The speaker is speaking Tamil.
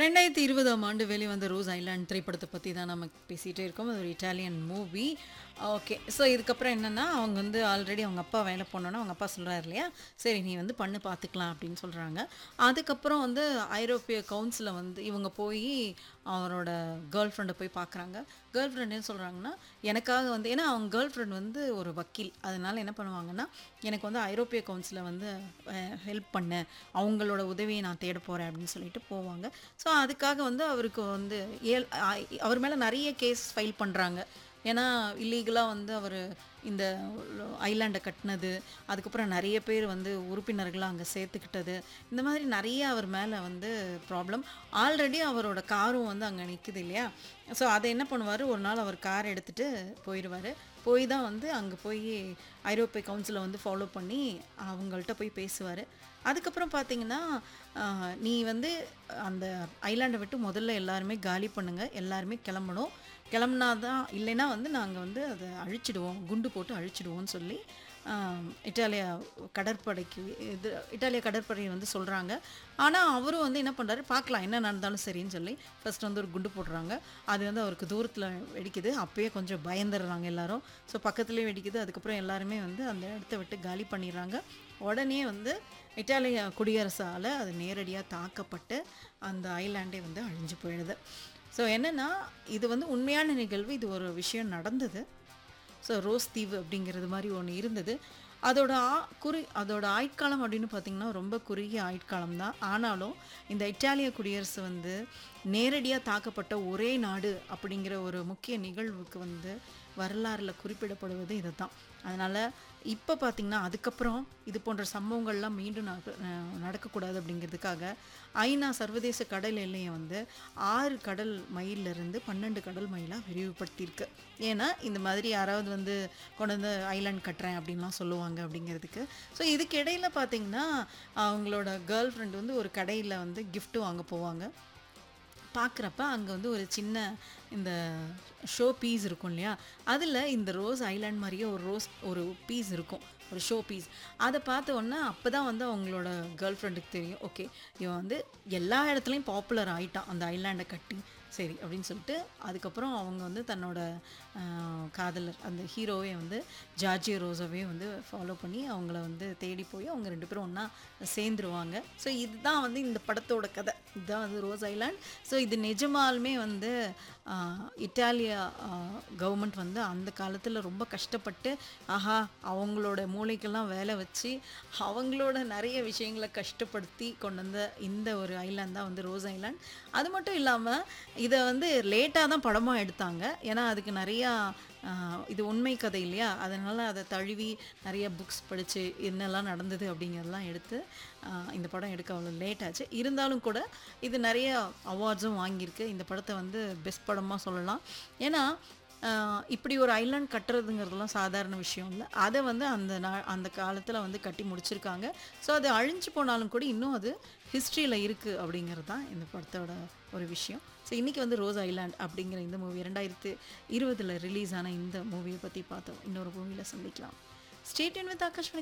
ரெண்டாயிரத்தி இருபதாம் ஆண்டு வெளிவந்த ரோஸ் ஐலாண்ட் திரைப்படத்தை பற்றி தான் நம்ம பேசிகிட்டே இருக்கோம் அது ஒரு இட்டாலியன் மூவி ஓகே ஸோ இதுக்கப்புறம் என்னென்னா அவங்க வந்து ஆல்ரெடி அவங்க அப்பா வேலை போனோன்னா அவங்க அப்பா சொல்கிறாரு இல்லையா சரி நீ வந்து பண்ணு பார்த்துக்கலாம் அப்படின்னு சொல்கிறாங்க அதுக்கப்புறம் வந்து ஐரோப்பிய கவுன்சிலில் வந்து இவங்க போய் அவரோட கேர்ள் ஃப்ரெண்டை போய் பார்க்குறாங்க கேர்ள் ஃப்ரெண்ட் என்ன சொல்கிறாங்கன்னா எனக்காக வந்து ஏன்னா அவங்க கேர்ள் ஃப்ரெண்ட் வந்து ஒரு வக்கீல் அதனால என்ன பண்ணுவாங்கன்னா எனக்கு வந்து ஐரோப்பிய கவுன்சிலில் வந்து ஹெல்ப் பண்ண அவங்களோட உதவியை நான் தேட போகிறேன் அப்படின்னு சொல்லிட்டு போவாங்க ஸோ அதுக்காக வந்து அவருக்கு வந்து ஏல் ஆ- அவர் மேலே நிறைய கேஸ் ஃபைல் பண்ணுறாங்க ஏன்னா இல்லீகலாக வந்து அவர் இந்த ஐலாண்டை கட்டினது அதுக்கப்புறம் நிறைய பேர் வந்து உறுப்பினர்களாக அங்கே சேர்த்துக்கிட்டது இந்த மாதிரி நிறைய அவர் மேலே வந்து ப்ராப்ளம் ஆல்ரெடி அவரோட காரும் வந்து அங்கே நிற்குது இல்லையா ஸோ அதை என்ன பண்ணுவார் ஒரு நாள் அவர் கார் எடுத்துகிட்டு போயிடுவார் போய் தான் வந்து அங்கே போய் ஐரோப்பிய கவுன்சிலை வந்து ஃபாலோ பண்ணி அவங்கள்ட்ட போய் பேசுவார் அதுக்கப்புறம் பார்த்தீங்கன்னா ஆஹ், நீ வந்து அந்த ஐலாண்டை விட்டு முதல்ல எல்லாருமே காலி பண்ணுங்க எல்லாருமே கிளம்பணும் கிளம்புனா தான் இல்லைன்னா வந்து நாங்கள் வந்து அதை அழிச்சிடுவோம் குண்டு போட்டு அழிச்சிடுவோம்னு சொல்லி ஆஹ், இட்டாலியா கடற்படைக்கு இது இட்டாலிய கடற்படை வந்து சொல்கிறாங்க ஆனால் அவரும் வந்து என்ன பண்ணுறாரு பார்க்கலாம் என்ன நடந்தாலும் சரின்னு சொல்லி ஃபர்ஸ்ட் வந்து ஒரு குண்டு போடுறாங்க அது வந்து அவருக்கு தூரத்தில் வெடிக்குது அப்பயே கொஞ்சம் பயந்துடுறாங்க எல்லாரும் ஸோ பக்கத்துலேயே வெடிக்குது அதுக்கப்புறம் எல்லாருமே வந்து அந்த இடத்த விட்டு காலி பண்ணிடுறாங்க உடனே வந்து இட்டாலிய குடியரசால் அது நேரடியாக தாக்கப்பட்டு அந்த ஐலாண்டே வந்து அழிஞ்சு போயிடுது ஸோ என்னென்னா இது வந்து உண்மையான நிகழ்வு இது ஒரு விஷயம் நடந்தது ஸோ ரோஸ் தீவு அப்படிங்கிறது மாதிரி ஒன்று இருந்தது அதோட ஆ குறி அதோட ஆயுட்காலம் அப்படின்னு பார்த்திங்கன்னா ரொம்ப குறுகிய ஆயுட்காலம் தான் ஆனாலும் இந்த இட்டாலிய குடியரசு வந்து நேரடியாக தாக்கப்பட்ட ஒரே நாடு அப்படிங்கிற ஒரு முக்கிய நிகழ்வுக்கு வந்து வரலாறில் குறிப்பிடப்படுவது இதுதான் தான் அதனால் இப்போ பார்த்திங்கன்னா அதுக்கப்புறம் இது போன்ற சம்பவங்கள்லாம் மீண்டும் நட- அஹ் நடக்கக்கூடாது அப்படிங்கிறதுக்காக ஐநா சர்வதேச கடல் எல்லையை வந்து ஆறு கடல் மைலிருந்து பன்னெண்டு கடல் மைலாக விரிவுபடுத்தியிருக்கு ஏன்னா இந்த மாதிரி யாராவது வந்து கொண்டு வந்து ஐலாண்ட் கட்டுறேன் அப்படின்லாம் சொல்லுவாங்க அப்படிங்கிறதுக்கு ஸோ இதுக்கு இடையில பார்த்தீங்கன்னா அவங்களோட கேர்ள் ஃப்ரெண்ட் வந்து ஒரு கடையில் வந்து gift வாங்க போவாங்க பார்க்குறப்ப அங்கே வந்து ஒரு சின்ன இந்த ஷோ பீஸ் இருக்கும் இல்லையா அதில் இந்த ரோஸ் ஐலாண்ட் மாதிரியே ஒரு ரோஸ் ஒரு பீஸ் இருக்கும் ஒரு ஷோ பீஸ் அதை பார்த்த உடனே அப்போ தான் வந்து அவங்களோட கேர்ள் ஃப்ரெண்டுக்கு தெரியும் ஓகே இவன் வந்து எல்லா இடத்துலையும் பாப்புலர் ஆயிட்டான் அந்த ஐலாண்டை கட்டி சரி அப்படின்னு சொல்லிட்டு அதுக்கப்புறம் அவங்க வந்து தன்னோட ஆஹ், காதலர் அந்த ஹீரோவே வந்து ஜார்ஜியோ ரோஸாவே வந்து ஃபாலோ பண்ணி அவங்கள வந்து தேடி போய் அவங்க ரெண்டு பேரும் ஒன்றா சேர்ந்துருவாங்க ஸோ இதுதான் வந்து இந்த படத்தோட கதை இதுதான் வந்து ரோஸ் ஐலாண்ட் ஸோ இது நிஜமாலுமே வந்து ஆஹ், இட்டாலியா கவர்மெண்ட் வந்து அந்த காலத்தில் ரொம்ப கஷ்டப்பட்டு ஆஹா அவங்களோட மூளைக்கெல்லாம் வேலை வச்சு அவங்களோட நிறைய விஷயங்களை கஷ்டப்படுத்தி கொண்டு வந்த இந்த ஒரு ஐலாண்ட் தான் வந்து ரோஸ் ஐலாண்ட் அது மட்டும் இல்லாமல் இதை வந்து லேட்டாக தான் படமாக எடுத்தாங்க ஏன்னா அதுக்கு நிறையா ஆஹ், இது உண்மை கதை இல்லையா அதனால் அதை தழுவி நிறைய புக்ஸ் படித்து என்னெல்லாம் நடந்தது அப்படிங்கிறதெல்லாம் எடுத்து ஆஹ், இந்த படம் எடுக்க அவ்வளோ லேட் ஆச்சு இருந்தாலும் கூட இது நிறைய அவார்ட்ஸும் வாங்கியிருக்கு இந்த படத்தை வந்து பெஸ்ட் படமாக சொல்லலாம் ஏன்னா ஆஹ் இப்படி ஒரு ஐலாண்ட் கட்டுறதுங்கிறதுலாம் சாதாரண விஷயம் இல்லை அதை வந்து அந்த நா அந்த காலத்தில் வந்து கட்டி முடிச்சிருக்காங்க ஸோ அது அழிஞ்சு போனாலும் கூட இன்னும் அது ஹிஸ்ட்ரியில் இருக்குது அப்படிங்கிறது தான் இந்த படத்தோட ஒரு விஷயம் ஸோ இன்றைக்கி வந்து ரோஸ் ஐலாண்ட் அப்படிங்கிற இந்த மூவி ரெண்டாயிரத்து இருபதில் ரிலீஸ் ஆன இந்த மூவியை பற்றி பார்த்தோம் இன்னொரு மூவியில் சந்திக்கலாம் ஸ்டேட் வித் ஆகாஷ்வாணி